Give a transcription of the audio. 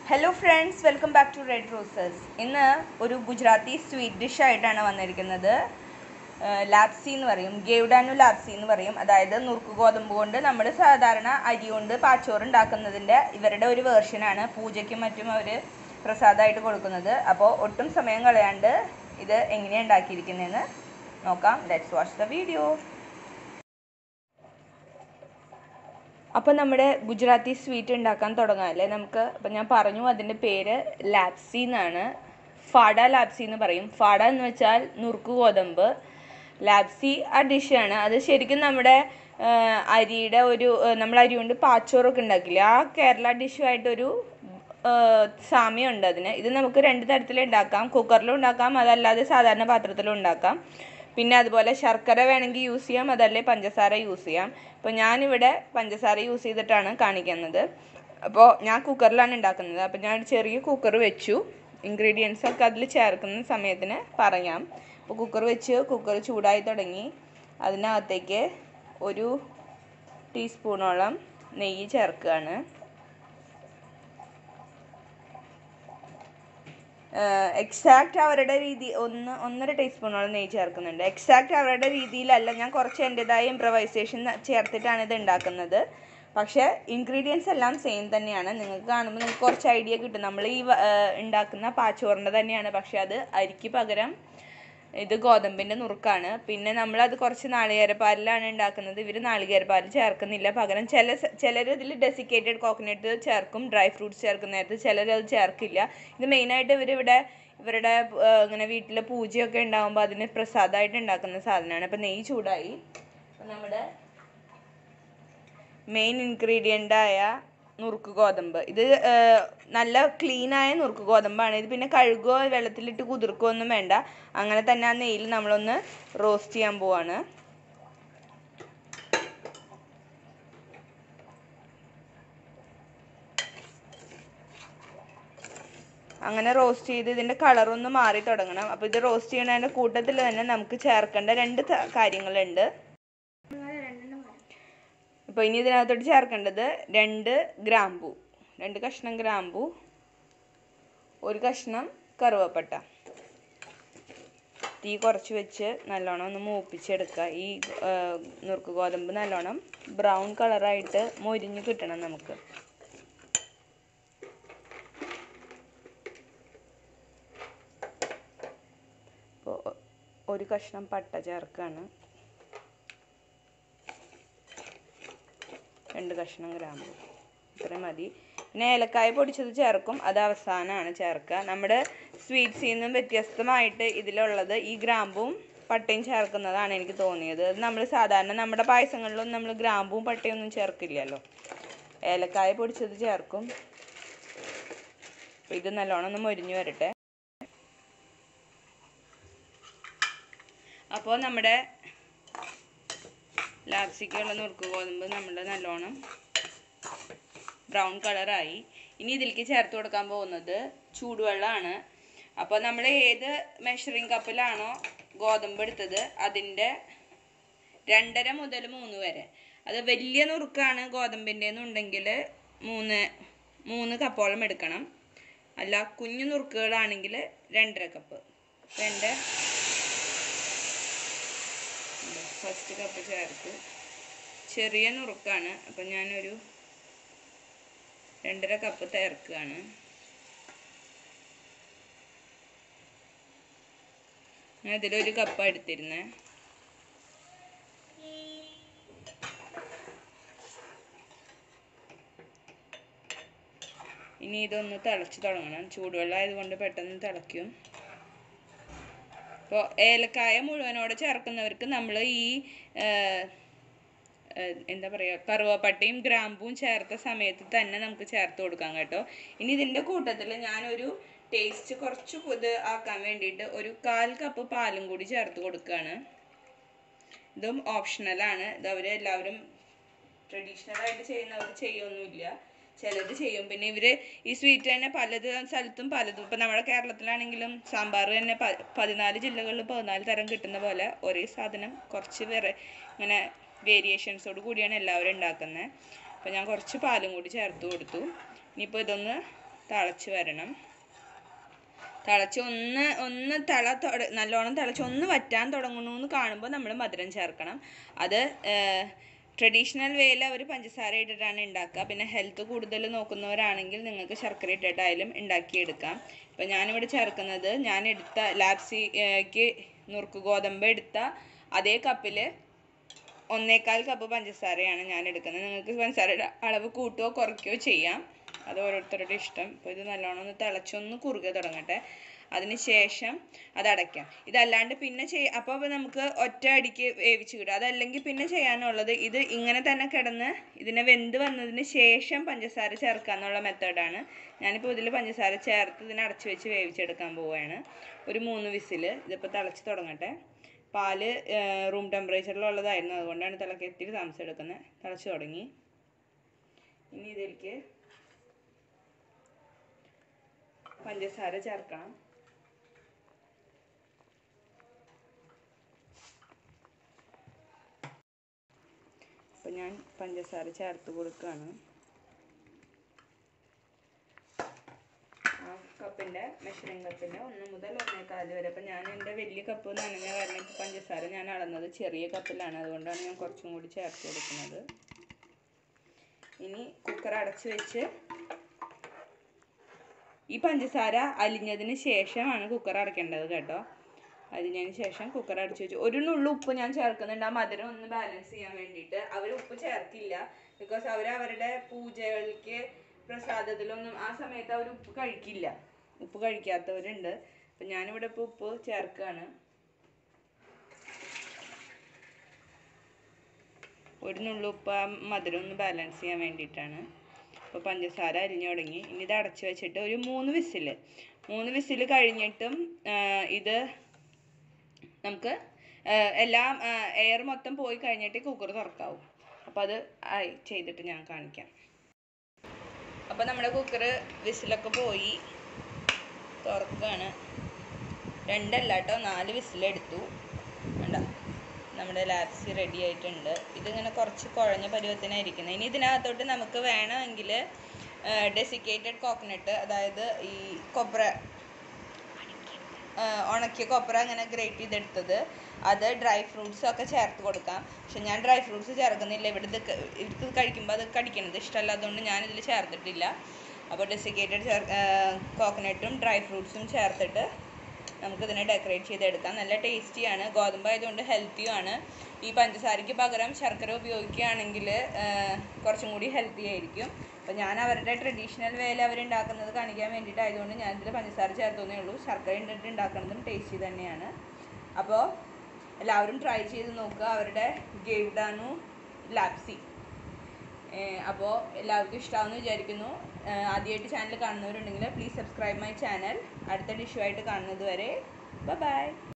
hello friends welcome back to red roses ഇന്ന് ഒരു Gujarati sweet dish ആയിട്ടാണ് വന്നിരിക്കുന്നത് ലാപ്സി എന്ന് പറയും ഗേവ്ഡാനു ലാപ്സി എന്ന് പറയും അതായത് നുറുക്ക് ഗോതമ്പ് കൊണ്ട് നമ്മൾ സാധാരണ അരി കൊണ്ട് പാച്ചോറ് ഉണ്ടാക്കുന്നതിൻ്റെ ഇവരുടെ ഒരു വേർഷനാണ് പൂജയ്ക്കും മറ്റും അവർ പ്രസാദമായിട്ട് കൊടുക്കുന്നത് അപ്പോൾ ഒട്ടും സമയം കളയാണ്ട് ഇത് എങ്ങനെയാണ് ഉണ്ടാക്കിയിരിക്കുന്നതെന്ന് നോക്കാം ലെറ്റ്സ് വാച്ച് ദ വീഡിയോ അപ്പോൾ നമ്മുടെ ഗുജറാത്തി സ്വീറ്റ് ഉണ്ടാക്കാൻ തുടങ്ങാമല്ലേ നമുക്ക് അപ്പം ഞാൻ പറഞ്ഞു അതിൻ്റെ പേര് ലാപ്സി എന്നാണ് ഫാഡ ലാപ്സി എന്ന് പറയും ഫാഡ എന്ന് വെച്ചാൽ നുറുക്ക് ഗോതമ്പ് ലാപ്സി ആ ഡിഷാണ് അത് ശരിക്കും നമ്മുടെ ആ, അരിയുടെ ഒരു ആ, നമ്മൾ അരി കൊണ്ട് പാച്ചോറൊക്കെ ഉണ്ടാക്കില്ലേ ആ കേരള ഡിഷുമായിട്ടൊരു സാമ്യമുണ്ട് അതിന് ഇത് നമുക്ക് രണ്ട് തരത്തിൽ ഉണ്ടാക്കാം കുക്കറിലും ഉണ്ടാക്കാം അതല്ലാതെ സാധാരണ പാത്രത്തിലും ഉണ്ടാക്കാം പിന്നെ അതുപോലെ ശർക്കര വേണമെങ്കിൽ യൂസ് ചെയ്യാം അതല്ലേ പഞ്ചസാര യൂസ് ചെയ്യാം അപ്പോൾ ഞാനിവിടെ പഞ്ചസാര യൂസ് ചെയ്തിട്ടാണ് കാണിക്കുന്നത് അപ്പോൾ ഞാൻ കുക്കറിലാണ് ഉണ്ടാക്കുന്നത് അപ്പോൾ ഞാൻ ഒരു ചെറിയ കുക്കർ വെച്ചു ഇൻഗ്രീഡിയൻസ് ഒക്കെ അതിൽ ചേർക്കുന്ന സമയത്തിന് പറയാം അപ്പോൾ കുക്കർ വെച്ച് കുക്കർ ചൂടായി തുടങ്ങി അതിനകത്തേക്ക് ഒരു ടീസ്പൂണോളം നെയ്യ് ചേർക്കുകയാണ് എക്സാക്റ്റ് അവരുടെ രീതി ഒന്ന് ഒന്നര ടീസ്പൂണോളം നെയ്യ് ചേർക്കുന്നുണ്ട് എക്സാക്റ്റ് അവരുടെ രീതിയിലല്ല ഞാൻ കുറച്ച് എൻ്റെതായ ഇംപ്രവൈസേഷൻ ചേർത്തിട്ടാണ് ഇത് ഉണ്ടാക്കുന്നത് പക്ഷേ ഇൻഗ്രീഡിയൻസ് എല്ലാം സെയിം തന്നെയാണ് നിങ്ങൾക്ക് കാണുമ്പോൾ നിങ്ങൾക്ക് കുറച്ച് ഐഡിയ കിട്ടും നമ്മൾ ഈ വ- ഏർ ഉണ്ടാക്കുന്ന പാച്ചോറിൻ്റെ തന്നെയാണ് പക്ഷേ അത് അരിക്ക് പകരം ഇത് ഗോതമ്പിൻ്റെ നുറുക്കാണ് പിന്നെ നമ്മളത് കുറച്ച് നാളികേരപ്പാലിലാണ് ഉണ്ടാക്കുന്നത് ഇവർ നാളികേരപ്പാൽ ചേർക്കുന്നില്ല പകരം ചില ചിലർ ഇതിൽ ഡെസിക്കേറ്റഡ് കോക്കനട്ട് ചേർക്കും ഡ്രൈ ഫ്രൂട്ട്സ് ചേർക്കുന്ന നേരത്ത് ചിലർ അത് ചേർക്കില്ല ഇത് മെയിനായിട്ട് ഇവരിവിടെ ഇവരുടെ ആ, ഇങ്ങനെ വീട്ടിൽ പൂജയൊക്കെ ഉണ്ടാകുമ്പോൾ അതിന് പ്രസാദമായിട്ട് ഉണ്ടാക്കുന്ന സാധനമാണ് അപ്പോൾ നെയ്യ് ചൂടായി അപ്പോൾ നമ്മുടെ മെയിൻ ഇൻഗ്രീഡിയൻ്റായ നുറുക്ക് ഗോതമ്പ് ഇത് ആ, നല്ല ക്ലീനായ നുറുക്ക് ഗോതമ്പാണ് ഇത് പിന്നെ കഴുകുകയോ വെള്ളത്തിലിട്ട് കുതിർക്കുകയോ ഒന്നും വേണ്ട അങ്ങനെ തന്നെ ആ നെയ്യിൽ നമ്മളൊന്ന് റോസ്റ്റ് ചെയ്യാൻ പോവാണ് അങ്ങനെ റോസ്റ്റ് ചെയ്ത് ഇതിൻ്റെ കളറൊന്ന് മാറി തുടങ്ങണം അപ്പോൾ ഇത് റോസ്റ്റ് ചെയ്യണതിൻ്റെ കൂട്ടത്തിൽ തന്നെ നമുക്ക് ചേർക്കേണ്ട രണ്ട് ത- കാര്യങ്ങളുണ്ട് അപ്പോൾ ഇനി ഇതിനകത്തോട്ട് ചേർക്കേണ്ടത് രണ്ട് ഗ്രാമ്പു രണ്ട് കഷ്ണം ഗ്രാമ്പു ഒരു കഷ്ണം കറുവപ്പട്ട തീ കുറച്ച് വെച്ച് നല്ലോണം ഒന്ന് മൂപ്പിച്ചെടുക്കുക ഈ ആ, നുറുക്ക് ഗോതമ്പ് നല്ലോണം ബ്രൗൺ കളറായിട്ട് മൊരിഞ്ഞ് കിട്ടണം നമുക്ക് അപ്പോൾ ഒരു കഷ്ണം പട്ട ചേർക്കുകയാണ് രണ്ട് കഷ്ണം ഗ്രാമ്പു ഇത്രയും മതി പിന്നെ ഏലക്കായ പൊടിച്ചത് ചേർക്കും അത് അവസാനമാണ് ചേർക്കുക നമ്മുടെ സ്വീറ്റ്സിൽ നിന്നും വ്യത്യസ്തമായിട്ട് ഇതിലുള്ളത് ഈ ഗ്രാമ്പും പട്ടയും ചേർക്കുന്നതാണ് എനിക്ക് തോന്നിയത് അത് നമ്മൾ സാധാരണ നമ്മുടെ പായസങ്ങളിലൊന്നും നമ്മൾ ഗ്രാമ്പും പട്ടയും ഒന്നും ചേർക്കില്ലല്ലോ ഏലക്കായ പൊടിച്ചത് ചേർക്കും അപ്പോൾ ഇത് നല്ലോണം ഒന്ന് മൊരിഞ്ഞ് വരട്ടെ അപ്പോൾ നമ്മുടെ ലാപ്സിക്കുള്ള നുറുക്ക് ഗോതമ്പ് നമ്മൾ നല്ലോണം ബ്രൗൺ കളറായി ഇനി ഇതിലേക്ക് ചേർത്ത് കൊടുക്കാൻ പോകുന്നത് ചൂടുവെള്ളമാണ് അപ്പോൾ നമ്മൾ ഏത് മെഷറിംഗ് കപ്പിലാണോ ഗോതമ്പ് എടുത്തത് അതിൻ്റെ രണ്ടര മുതൽ മൂന്ന് വരെ അത് വലിയ നുറുക്കാണ് ഗോതമ്പിൻ്റെ എന്നുണ്ടെങ്കിൽ മൂന്ന് മൂന്ന് കപ്പോളം എടുക്കണം അല്ല കുഞ്ഞു നുറുക്കുകളാണെങ്കിൽ രണ്ടര കപ്പ് അപ്പോൾ എൻ്റെ ഫസ്റ്റ് കപ്പ് ചേർത്ത് ചെറിയ നുറുക്കാണ് അപ്പം ഞാനൊരു രണ്ടര കപ്പ് ചേർക്കുകയാണ് ഞാൻ ഇതിലൊരു കപ്പ് എടുത്തിരുന്നേ ഇനി ഇതൊന്ന് തിളച്ച് തുടങ്ങണം ചൂടുവെള്ളം ആയതുകൊണ്ട് പെട്ടെന്ന് തിളയ്ക്കും ഇപ്പോൾ ഏലക്കായ മുഴുവനോടെ ചേർക്കുന്നവർക്ക് നമ്മൾ ഈ ആ, ആ, എന്താ പറയുക കറുവപ്പട്ടയും ഗ്രാമ്പും ചേർത്ത സമയത്ത് തന്നെ നമുക്ക് ചേർത്ത് കൊടുക്കാം കേട്ടോ ഇനി ഇതിൻ്റെ കൂട്ടത്തിൽ ഞാനൊരു ടേസ്റ്റ് കുറച്ച് ഇത് ആക്കാൻ വേണ്ടിയിട്ട് ഒരു കാൽ കപ്പ് പാലും കൂടി ചേർത്ത് കൊടുക്കുകയാണ് ഇതും ഓപ്ഷണലാണ് ഇത് അവർ എല്ലാവരും ട്രഡീഷണൽ ആയിട്ട് ചെയ്യുന്നവർ ചെയ്യൊന്നുമില്ല ചിലത് ചെയ്യും പിന്നെ ഇവര് ഈ സ്വീറ്റ് തന്നെ പലത് സ്ഥലത്തും പലതും ഇപ്പം നമ്മുടെ കേരളത്തിലാണെങ്കിലും സാമ്പാർ തന്നെ പ- പതിനാല് ജില്ലകളിൽ പതിനാല് തരം കിട്ടുന്ന പോലെ ഒരേ സാധനം കുറച്ച് വേറെ ഇങ്ങനെ വേരിയേഷൻസോട് കൂടിയാണ് എല്ലാവരും ഉണ്ടാക്കുന്നത് അപ്പോൾ ഞാൻ കുറച്ച് പാലും കൂടി ചേർത്ത് കൊടുത്തു ഇനിയിപ്പോൾ ഇതൊന്ന് തിളച്ച് വരണം തിളച്ച് ഒന്ന് ഒന്ന് തിള തൊട നല്ലോണം തിളച്ച് ഒന്ന് വറ്റാൻ തുടങ്ങണു എന്ന് കാണുമ്പോൾ നമ്മൾ മധുരം ചേർക്കണം അത് ട്രഡീഷണൽ വേയിൽ അവർ പഞ്ചസാര ഇട്ടിട്ടാണ് ഉണ്ടാക്കുക പിന്നെ ഹെൽത്ത് കൂടുതൽ നോക്കുന്നവരാണെങ്കിൽ നിങ്ങൾക്ക് ശർക്കര ഇട്ടിട്ടായാലും ഉണ്ടാക്കിയെടുക്കാം ഇപ്പം ഞാനിവിടെ ചേർക്കുന്നത് ഞാൻ എടുത്ത ലാപ്സിക്ക് നുറുക്ക് ഗോതമ്പ് എടുത്ത അതേ കപ്പിൽ ഒന്നേകാൽ കപ്പ് പഞ്ചസാരയാണ് ഞാൻ എടുക്കുന്നത് നിങ്ങൾക്ക് പഞ്ചസാരയുടെ അളവ് കൂട്ടുകയോ കുറയ്ക്കുകയോ ചെയ്യാം അത് ഓരോരുത്തരുടെ ഇഷ്ടം ഇപ്പോൾ ഇത് നല്ലോണം ഒന്ന് തിളച്ചൊന്ന് കുറുകെ തുടങ്ങട്ടെ അതിന് ശേഷം അത് അടയ്ക്കാം ഇതല്ലാണ്ട് പിന്നെ ചെയ്യ അപ്പോൾ നമുക്ക് ഒറ്റ അടിക്ക് വേവിച്ച് കിട്ടും അതല്ലെങ്കിൽ പിന്നെ ചെയ്യാനുള്ളത് ഇത് ഇങ്ങനെ തന്നെ കിടന്ന് ഇതിനെ വെന്ത് വന്നതിന് ശേഷം പഞ്ചസാര ചേർക്കുക എന്നുള്ള മെത്തേഡാണ് ഞാനിപ്പോൾ ഇതിൽ പഞ്ചസാര ചേർത്ത് ഇതിനെ അടച്ച് വെച്ച് വേവിച്ചെടുക്കാൻ പോവുകയാണ് ഒരു മൂന്ന് വിസിൽ ഇതിപ്പോൾ തിളച്ച് തുടങ്ങട്ടെ പാല് റൂം ടെമ്പറേച്ചറിലുള്ളതായിരുന്നു അതുകൊണ്ടാണ് തിളക്കി ഇത്തിരി താമസം എടുക്കുന്നത് തിളച്ച് തുടങ്ങി ഇനി ഇതിലേക്ക് പഞ്ചസാര ചേർക്കണം അപ്പം ഞാൻ പഞ്ചസാര ചേർത്ത് കൊടുക്കുകയാണ് ആ കപ്പിൻ്റെ മെഷറിംഗ് കപ്പിൻ്റെ ഒന്ന് മുതൽ ഒന്നേകാല് വരെ അപ്പം ഞാൻ എൻ്റെ വലിയ കപ്പ് നനഞ്ഞ കാരണം ഇപ്പോൾ പഞ്ചസാര ഞാൻ അളന്നത് ചെറിയ കപ്പിലാണ് അതുകൊണ്ടാണ് ഞാൻ കുറച്ചും കൂടി ചേർത്ത് കൊടുക്കുന്നത് ഇനി കുക്കർ അടച്ച് വെച്ച് ഈ പഞ്ചസാര അലിഞ്ഞതിന് ശേഷമാണ് കുക്കർ അടയ്ക്കേണ്ടത് കേട്ടോ അലിഞ്ഞതിന് ശേഷം കുക്കർ അടച്ച് വെച്ചു ഒരു നുള്ളു ഉപ്പ് ഞാൻ ചേർക്കുന്നുണ്ട് ആ മധുരം ഒന്ന് ബാലൻസ് ചെയ്യാൻ വേണ്ടിയിട്ട് അവർ ഉപ്പ് ചേർക്കില്ല ബിക്കോസ് അവർ അവരുടെ പൂജകൾക്ക് പ്രസാദത്തിലൊന്നും ആ സമയത്ത് അവർ ഉപ്പ് കഴിക്കില്ല ഉപ്പ് കഴിക്കാത്തവരുണ്ട് അപ്പം ഞാനിവിടെ ഇപ്പോൾ ഉപ്പ് ചേർക്കുകയാണ് ഒരു നുള്ളുപ്പ് ആ മധുരം ഒന്ന് ബാലൻസ് ചെയ്യാൻ വേണ്ടിയിട്ടാണ് അപ്പോൾ പഞ്ചസാര അരിഞ്ഞു തുടങ്ങി ഇനി ഇത് അടച്ചു വെച്ചിട്ട് ഒരു മൂന്ന് വിസിൽ മൂന്ന് വിസിൽ കഴിഞ്ഞിട്ടും ആ, ഇത് നമുക്ക് ആ, എല്ലാം എയർ മൊത്തം പോയി കഴിഞ്ഞിട്ട് കുക്കർ തുറക്കാവും അപ്പോൾ അത് ആയി ചെയ്തിട്ട് ഞാൻ കാണിക്കാം അപ്പോൾ നമ്മുടെ കുക്കർ വിസിലൊക്കെ പോയി തുറക്കുകയാണ് രണ്ടല്ല കേട്ടോ നാല് വിസിലെടുത്തു വേണ്ട നമ്മുടെ ലാപ്സി റെഡി ആയിട്ടുണ്ട് ഇതിങ്ങനെ കുറച്ച് കുഴഞ്ഞ പരുവത്തിനായിരിക്കുന്നത് ഇനി ഇതിനകത്തോട്ട് നമുക്ക് വേണമെങ്കിൽ ഡെസിക്കേറ്റഡ് കോക്കനട്ട് അതായത് ഈ കൊപ്ര ആ, ഉണക്കിയ കൊപ്ര അങ്ങനെ ഗ്രേറ്റ് ചെയ്തെടുത്തത് അത് ഡ്രൈ ഫ്രൂട്ട്സ് ഒക്കെ ചേർത്ത് കൊടുക്കാം പക്ഷെ ഞാൻ ഡ്രൈ ഫ്രൂട്ട്സ് ചേർക്കുന്നില്ല ഇവിടെ ഇത് ക- ഇവർക്ക് ഇത് കഴിക്കുമ്പോൾ അത് കടിക്കണത് ഇഷ്ടമല്ലാത്തതുകൊണ്ട് ഞാൻ ഇതിൽ ചേർത്തിട്ടില്ല അപ്പോൾ ഡെസിക്കേറ്റഡ് ചേർ കോക്കനട്ടും ഡ്രൈ ഫ്രൂട്ട്സും ചേർത്തിട്ട് നമുക്കിതിനെ ഡെക്കറേറ്റ് ചെയ്തെടുക്കാം നല്ല ടേസ്റ്റിയാണ് ഗോതമ്പ് ആയതുകൊണ്ട് ഹെൽത്തിയുമാണ് ഈ പഞ്ചസാരയ്ക്ക് പകരം ശർക്കര ഉപയോഗിക്കുകയാണെങ്കിൽ കുറച്ചും കൂടി ഹെൽത്തി ആയിരിക്കും അപ്പോൾ ഞാൻ അവരുടെ ട്രഡീഷണൽ വേയിൽ അവരുണ്ടാക്കുന്നത് കാണിക്കാൻ വേണ്ടിയിട്ടായതുകൊണ്ട് ഞാൻ ഇതിൽ പഞ്ചസാര ചേർത്തതേ ഉള്ളൂ ശർക്കര ഇട്ടിട്ട് ഉണ്ടാക്കുന്നതും ടേസ്റ്റി തന്നെയാണ് അപ്പോൾ എല്ലാവരും ട്രൈ ചെയ്ത് നോക്കുക അവരുടെ ഗേവ്ഡാനു ലാപ്സി അപ്പോൾ എല്ലാവർക്കും ഇഷ്ടമാണെന്ന് വിചാരിക്കുന്നു ആദ്യമായിട്ട് ചാനൽ കാണുന്നവരുണ്ടെങ്കിൽ പ്ലീസ് സബ്സ്ക്രൈബ് മൈ ചാനൽ അടുത്ത ഡിഷുമായിട്ട് കാണുന്നത് വരെ ബൈ